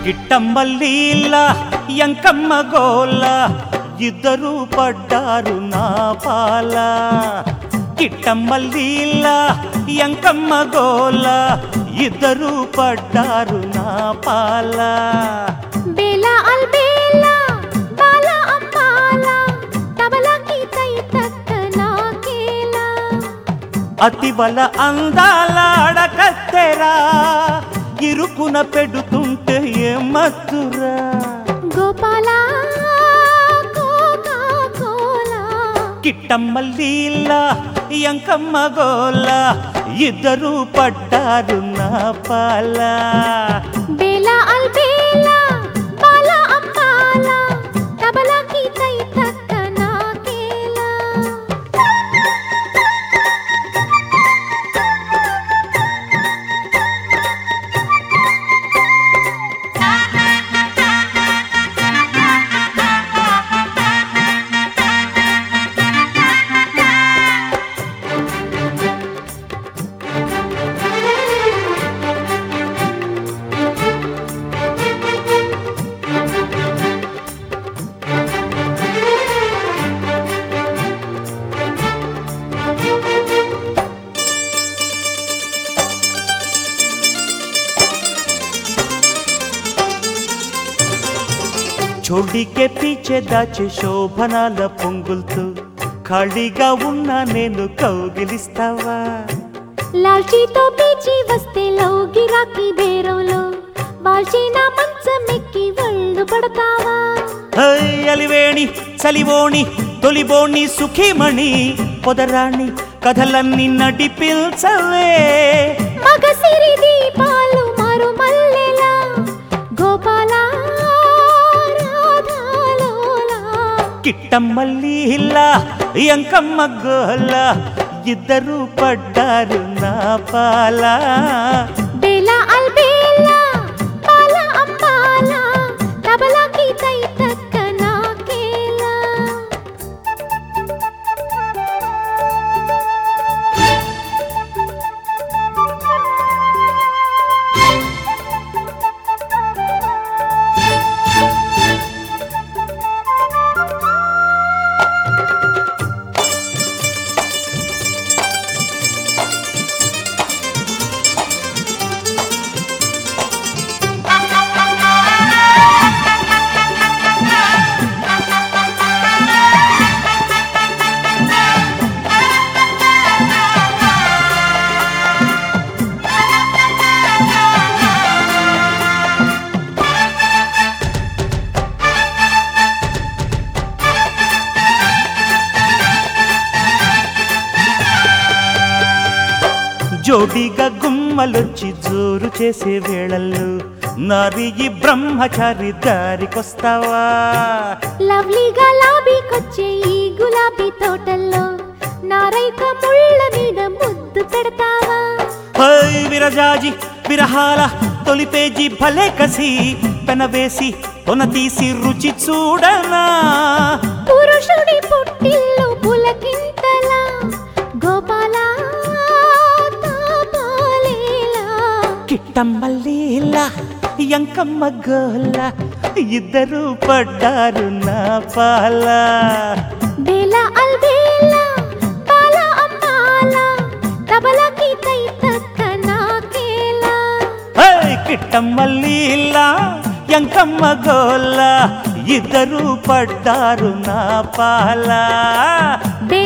గిట్టమ్మల్లీల ఎంకమ్మ గోల ఇద్దరు పడ్డారు నా పాల గిట్టమ్మల్లీల ఎంకమ్మ గోల ఇద్దరు పడ్డారు నా పాల బేలా అల్బేలా బాల అమ్మాల తబలకి తై తక్క నాకేలా అతివల అందాల అడకత్తెరా ఇరుకున పెడుతుంటే ఏమత్తురా గోపాల కోకా కోలా కిట్టమ్మల్లీల ఎంకమ్మ గోల ఇద్దరు పడ్డారు నా పాల బేలా అల్బేలా బాల అమ్మాల తబలకి తై తక్క నాకేలా చోడికే పీచే దాచే శోభనాల పొంగులతో ఖాళీగా ఉన్నా నేను కౌగిలిస్తావా లాల్చీతో పీచి వస్తే లౌగిరాకి బేరంలో వాల్చిన మంచం ఎక్కి ఒళ్ళు పడతావా హై అలివేణి చలివోణి తొలిబోణి సుఖీమణి పొదరాణి కథలన్నీ నడిపించవే మగ సిరి దీపాలు మరు మల్లెలా గోపాల రాధాలోలా కిట్టమ్మల్లీల ఎంకమ్మ గోల ఇద్దరు పడ్డారు నా పాల బేలా అల్బేలా బాల అంబాల తబలాకి తై తక్క నాకేలా జోడిగా గుమ్మలొచ్చి జోరు చేసే వేళల్లో నారి ఈ బ్రహ్మచారి దారికొస్తావా లవ్లీగా లాబీకొచ్చే ఈ గులాబీ తోటల్లో నారైక ముళ్ళ మీద ముద్దు పెడతావా హై విరజాజి విరహాల తొలి పేజీ భలే కసి పెనవేసి కొన తీసి రుచి చూడనా పురుషుడి పుట్టిల్లు పులకింతలా గోపాల తాపాలేలా కిట్టమ్మల్లీల ఎంకమ్మ గోల ఇద్దరు పడ్డారు నా పాల బేలా అల్బేలా బాల అమ్మాల తబలకి తై తక్క నాకేలా హై కిట్టమ్మల్లీల ఎంకమ్మ గోల ఇద్దరు పడ్డారు నా పాల బే